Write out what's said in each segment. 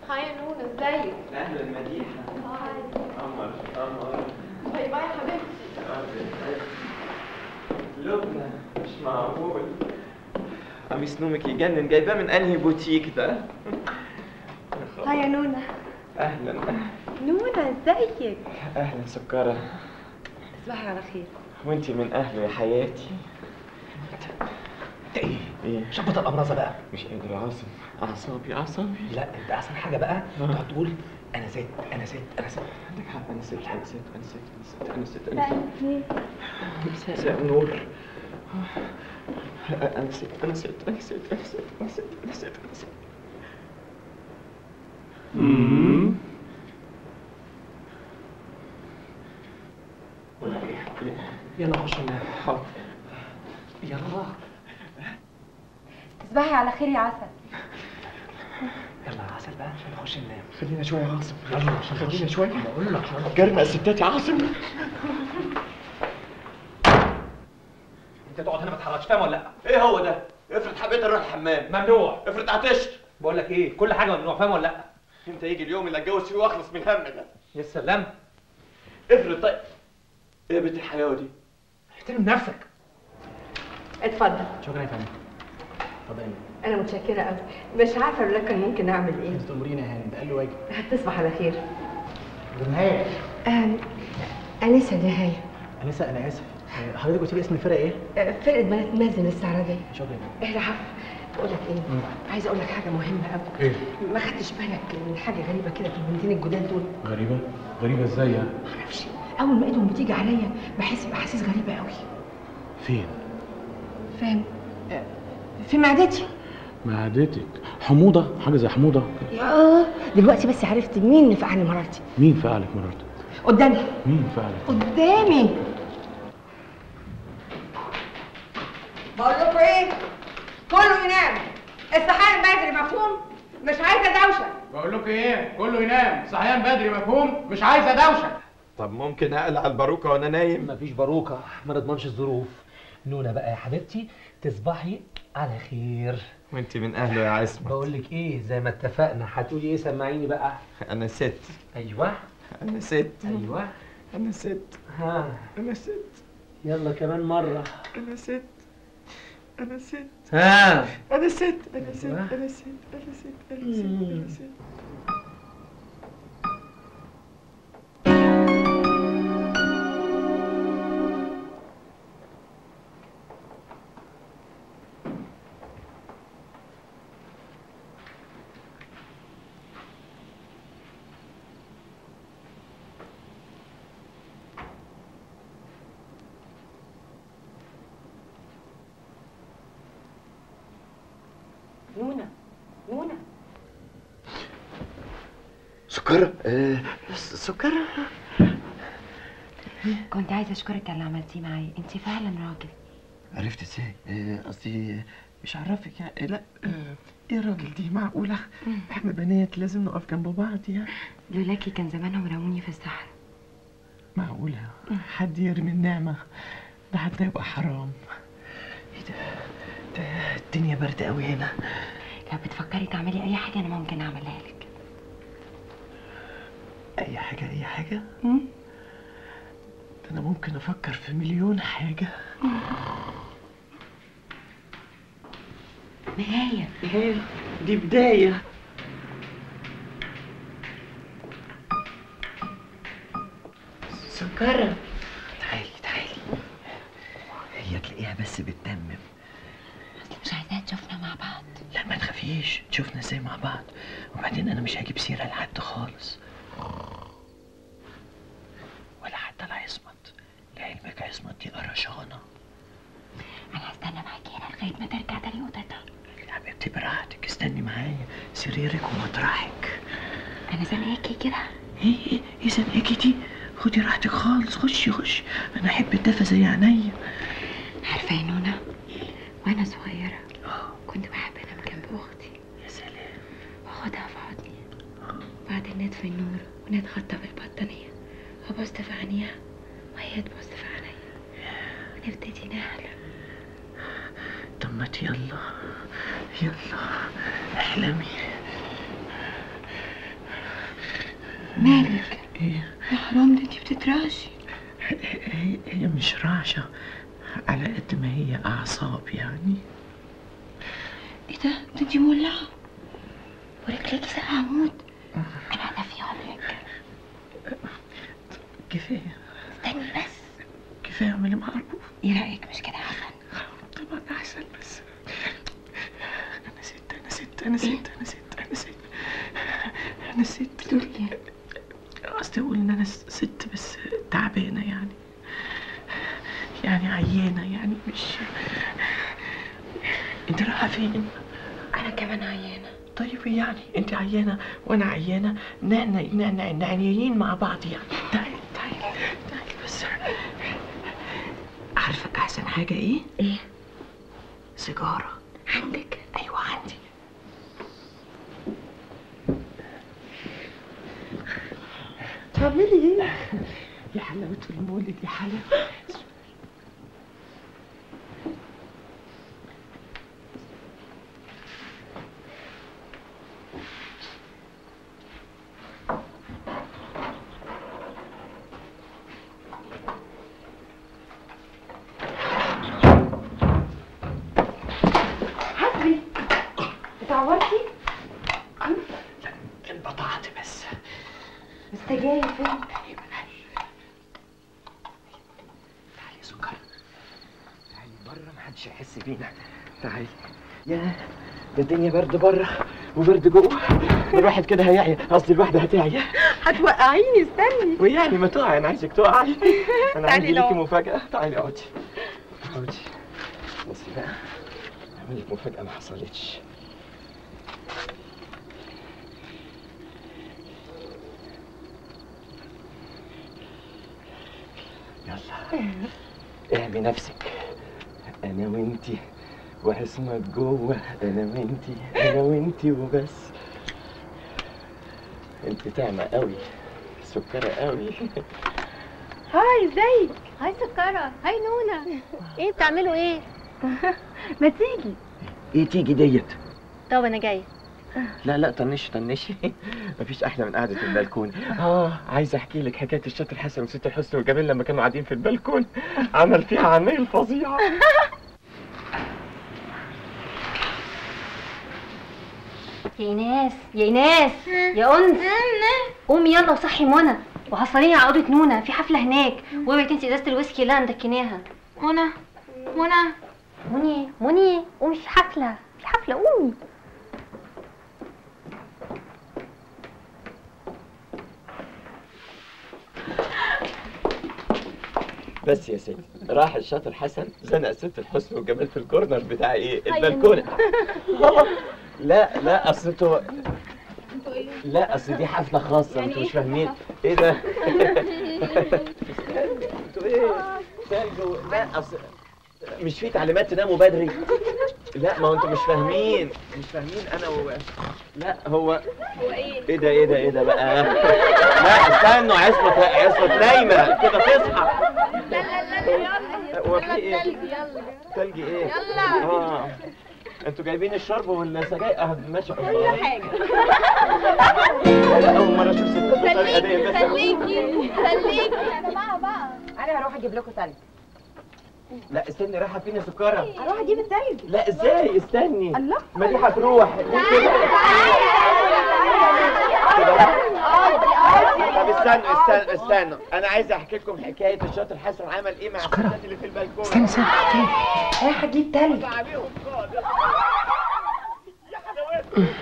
هاي يا نونة ازيك؟ اهلا مديحه هاي قمر قمر باي باي حبيبتي لبنى مش معقول قميص نومك يجنن جايباه من انهي بوتيك ده هاي يا نونة اهلا نونة ازيك اهلا سكره تصبحي على خير وانتي من اهله يا حياتي انت ايه؟ ايه شبط الامراضه بقى مش قادر يا عاصم اعصابي اعصابي لا انت احسن حاجه بقى تقعد تقول انا زيت انا زيت انا زيت عندك حق انا ست انا ست انا ست انا ست انا ست انا ست ثانية مساء النور انا ست انا ست انا ست انا ست انا ست انا ست انا ست بقول لك ايه؟ يلا خش ننام حاضر يلا تصبحي على خير يا عسل يلا يا عسل بقى عشان نخش ننام خلينا شويه يا عاصم يلا عشان خلينا شويه بقول لك يلا جرمى الستات يا عاصم انت تقعد هنا ما تتحركش فاهم ولا لا؟ ايه هو ده افرض حبيت اروح الحمام ممنوع افرض عطشت بقول لك ايه كل حاجه ممنوع فاهم ولا لا؟ امتى يجي اليوم اللي اتجوز فيه واخلص من الهم ده يا سلام افرض طيب ايه يا بنت الحلاوه دي احترم نفسك اتفضل شكرا يا فندم اتفضلي انا متشكرة قوي مش عارفة لو كان ممكن اعمل ايه انت تأمرينا يا هانم ده قال له واجب هتصبح على خير نهاية آم، أنسة نهاية انسه انا اسف آه، حضرتك قلت لي اسم الفرقه ايه؟ آه، فرقة بنات مازن الاستعراضية شكرا ايه العفو بقول لك ايه عايزة اقول لك حاجة مهمة قوي ايه ما خدتش بالك من حاجة غريبة كده في البنتين الجداد دول غريبة غريبة ازاي يعني معرفش اول ما ايدهم بتيجي عليا بحس باحاسيس غريبة قوي فين فاهم آه، في معدتي معدتك حموضة حاجة زي حموضة يا دلوقتي بس عرفت مين اللي فقعني مرارتي مين فعلك مرارتك قدامي مين فعلك قدامي بقول لكم ايه كله ينام الصحيان بدري مفهوم مش عايزه دوشه بقول لكم ايه كله ينام صحيان بدري مفهوم مش عايزه دوشه طب ممكن اقلع الباروكه وانا نايم مفيش باروكه ما نضمنش الظروف نونا بقى يا حبيبتي تصبحي على خير وانت من اهله يا عصمت بقول لك ايه زي ما اتفقنا هتقولي ايه سمعيني بقى انا ست ايوه انا ست ايوه انا ست ها انا ست يلا كمان مره انا ست انا ست ها انا ست انا ست أيوة. انا ست انا ست انا ست انا ست نونا نونا سكر آه سكر كنت عايزه اشكرك على اللي عملتيه معايا انت فعلا راجل عرفت ازاي آه، قصدي مش عرفك يعني لا آه، ايه الراجل دي معقوله احنا بنات لازم نقف جنب بعض يعني لولاكي كان زمانهم رموني في الصحراء معقوله حد يرمي النعمه ده حتى يبقى حرام ايه ده ده الدنيا برد قوي هنا لو بتفكري تعملي اي حاجه انا ممكن اعملها لك اي حاجه اي حاجه مم؟ ده انا ممكن افكر في مليون حاجه نهايه ايه دي بدايه سكرة تعالي تعالي هي تلاقيها بس بتتمم مش عايزاها تشوفنا مع بعض لا ما تخافيش تشوفنا ازاي مع بعض وبعدين انا مش هجيب سيره لحد خالص ولا حتى لعصمت لعلمك عصمت دي قرشانه انا هستنى معاكي هنا لغايه ما ترجع تاني اوضتها يا حبيبتي براحتك استني معايا سريرك ومطرحك انا زنقاكي كده ايه ايه ايه زنقاكي دي خدي راحتك خالص خشي خشي انا احب الدفى زي عينيا عارفه يا نونا وانا صغيره كنت بحب انام جنب اختي يا سلام واخدها في حضني بعدين نطفي النور ونتغطى بالبطانيه وابص في عينيها وهي تبص في عينيا ونبتدي نحلم طب ما يلا يلا احلمي مالك ايه يا حرام ده انتي بتترعشي هي, هي مش رعشة على قد ما هي أعصاب يعني ايه ده ده انتي مولعة ورجليكي ساقعة موت انا انا في عمرك كفاية استني بس كفاية اعملي معروف ايه رأيك مش كده يا حسن طبعا أحسن بس أنا ست أنا ست أنا ست أنا ست أنا ست أنا ست بتقول ايه قصدي أقول إن أنا س- ست بس تعبانة يعني يعني عيانة يعني مش أنت رايحة فين؟ انا كمان عيانة طيب يعني انت عيانه وانا عيانه نعنا نعنا نعنيين مع بعض يعني تعالي تعالي تعالي بس عارفه احسن حاجه ايه ايه سيجاره عندك ايوه عندي تعملي ايه يا حلاوه المولد يا حلاوه حسبي اتعورتي انبطعت بس مستجاية فين تعالي سكر تعالي بره محدش يحس بينا تعالي يا ده الدنيا برد بره وبرد جوه الواحد كده هيعيا قصدي الواحده هتعيا هتوقعيني استني ويعني ما تقعي انا عايزك تقعي انا عندي لو. ليكي مفاجاه تعالي اقعدي اقعدي بصي بقى اعمل لك مفاجاه ما حصلتش يلا اعمي نفسك انا وانتي واسمك جوه انا وانتي انا وانتي وبس انت تعمى قوي سكرة قوي هاي ازيك هاي سكرة هاي نونة ايه بتعملوا ايه ما تيجي ايه تيجي ديت طب انا جاية لا لا طنشي طنشي مفيش احلى من قعده البلكون اه عايز احكي لك حكايه الشاطر حسن وست الحسن والجميل لما كانوا قاعدين في البلكون عمل فيها عمايل فظيعه يا ايناس يا ايناس يا انس قومي يلا وصحي منى وحصليني على اوضه نونا في حفله هناك واوعي تنسي ازازه الويسكي اللي انا مدكناها منى منى مني مني قومي في حفله في حفله قومي بس يا ستي راح الشاطر حسن زنق ست الحسن والجمال في الكورنر بتاع ايه البلكونه لا لا اصل انتوا لا اصل دي حفله خاصه انتوا مش فاهمين ايه ده انتوا ايه تلجوا لا اصل مش في تعليمات تناموا بدري لا ما هو انتوا مش فاهمين مش فاهمين انا و... لا هو ايه ده ايه ده ايه ده بقى لا استنوا عصمت عصمت نايمه كده تصحى لا لا لا يلا هو في ايه تلج يلا تلج ايه يلا. اه انتوا جايبين الشرب والسجاير اه ماشي كل حاجة لا اول مره اشوف ست بطريقه دي خليكي بس خليكي خليكي يا جماعة بقى انا هروح اجيب لكم تلج لا استني رايحه فين يا سكره هروح اجيب التلج لا ازاي استني الله. ما دي هتروح ليه كده طب استنوا استنوا استنوا انا عايز احكي لكم حكايه الشاطر حسن عمل ايه مع الستات اللي في البلكونه استنى استنى رايح اجيب تلج عليهم خالص يا حلاوتهم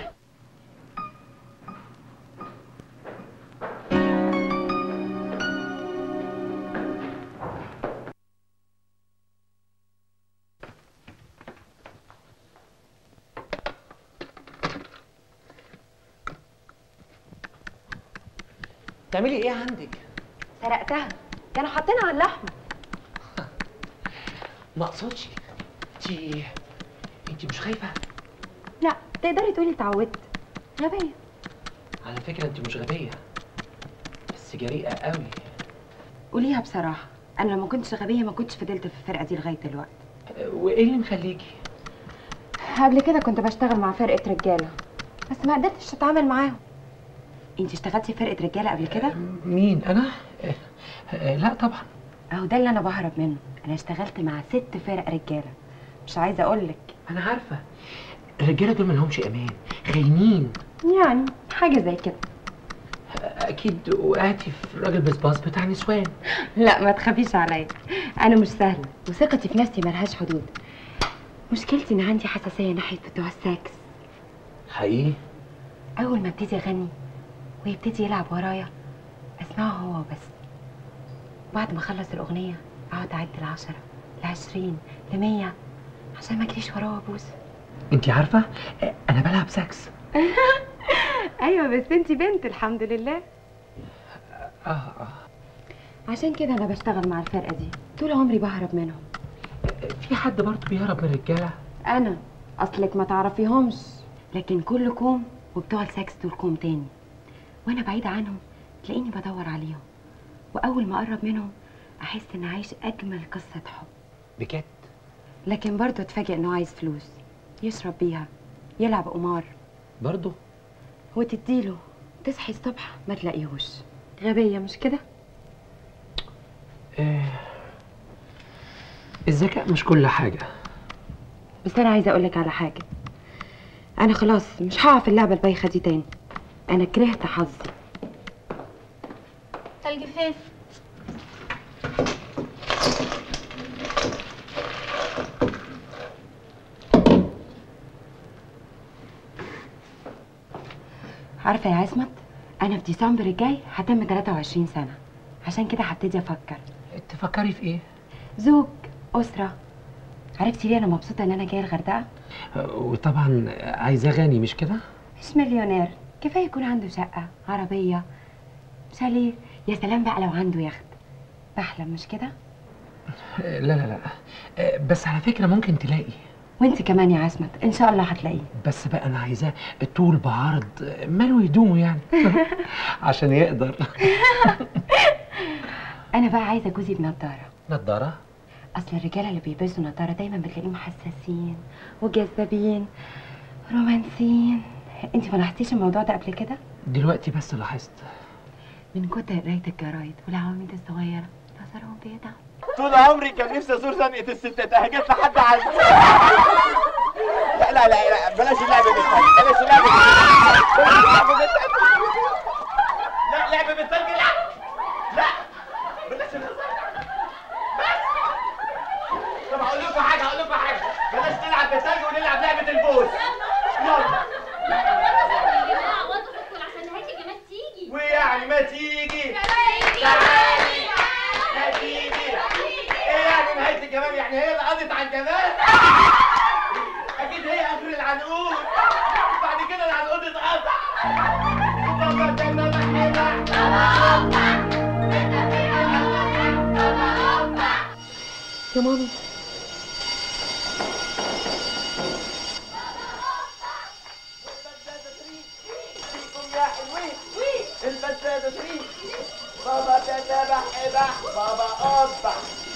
تعملي ايه عندك سرقتها كانوا حاطينها على اللحم ما اقصدش انت انت مش خايفه لا تقدري تقولي اتعودت غبية على فكره انت مش غبيه بس جريئه قوي قوليها بصراحة أنا لو ما كنتش غبية ما كنتش فضلت في الفرقة دي لغاية دلوقتي وايه اللي مخليكي قبل كده كنت بشتغل مع فرقة رجالة بس ما قدرتش أتعامل معاهم انت اشتغلتي في فرقه رجاله قبل كده مين انا آه، آه، لا طبعا اهو ده اللي انا بهرب منه انا اشتغلت مع ست فرق رجاله مش عايزه اقول لك انا عارفه الرجاله دول ما لهمش امان خاينين يعني حاجه زي كده اكيد وقعتي في راجل بسباص بتاع نسوان لا ما تخافيش عليا انا مش سهله وثقتي في نفسي ملهاش حدود مشكلتي ان عندي حساسيه ناحيه بتوع السكس حقيقي اول ما ابتدي اغني ويبتدي يلعب ورايا اسمعه هو بس بعد ما اخلص الاغنيه اقعد اعد العشرة لعشرين لمية عشان ما اجريش وراه وابوس انت عارفه آه، انا بلعب ساكس ايوه بس انت بنت الحمد لله اه اه عشان كده انا بشتغل مع الفرقه دي طول عمري بهرب منهم في حد برضه بيهرب من الرجاله انا اصلك ما تعرفيهمش لكن كل كوم وبتوع السكس دول كوم تاني وانا بعيده عنهم تلاقيني بدور عليهم واول ما اقرب منهم احس ان عايش اجمل قصه حب بجد لكن برضه اتفاجئ انه عايز فلوس يشرب بيها يلعب قمار برضه وتديله تصحي الصبح ما تلاقيهوش غبيه مش كده آه، الذكاء مش كل حاجه بس انا عايزه اقولك على حاجه انا خلاص مش هقع في اللعبه البايخه دي تاني انا كرهت حظي الجفاف عارفه يا عصمت انا في ديسمبر الجاي هتم 23 سنه عشان كده هبتدي افكر تفكري في ايه زوج اسره عرفتي ليه انا مبسوطه ان انا جايه الغردقه آه، وطبعا عايزاه غني مش كده مش مليونير كفايه يكون عنده شقه عربيه شاليه يا سلام بقى لو عنده يخت بحلم مش كده آه، لا لا لا آه، بس على فكره ممكن تلاقي وانت كمان يا عصمت ان شاء الله هتلاقيه بس بقى انا عايزاه طول بعرض آه، ماله هدومه يعني عشان يقدر انا بقى عايزه جوزي بنضاره نضاره اصل الرجاله اللي بيلبسوا نضاره دايما بتلاقيهم حساسين وجذابين رومانسيين انت ما لاحظتيش الموضوع ده قبل كده دلوقتي بس لاحظت من كتر قرايه الجرايد والعواميد الصغيره نظرهم بيضع طول عمري كان نفسي ازور زنقه الستات اهي جت لحد عندي لا لا لا لا بلاش اللعب بالتلج بلاش اللعب بالتلج بلاش اللعب بالتلج لا لعب بالتلج لا لا بلاش الهزار بس طب هقول لكم حاجه هقول لكم حاجه بلاش نلعب بالتلج ونلعب لعبه البوس يلا ويعني ما تيجي تعالي ما تيجي ايه يعني نهايه الجمال يعني هي اللي قضت على الجمال اكيد هي اخر العنقود بعد كده العنقود اتقطع بابا كان بحبك يا مامي فيكم يا حلوين البساتة تريد بابا كان بحبك بابا قطع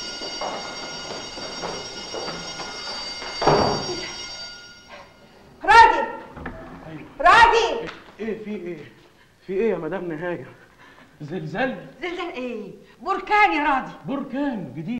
راجل راجل ايه في ايه في ايه يا مدام نهايه زلزال زلزال ايه بركان يا راضي بركان جديد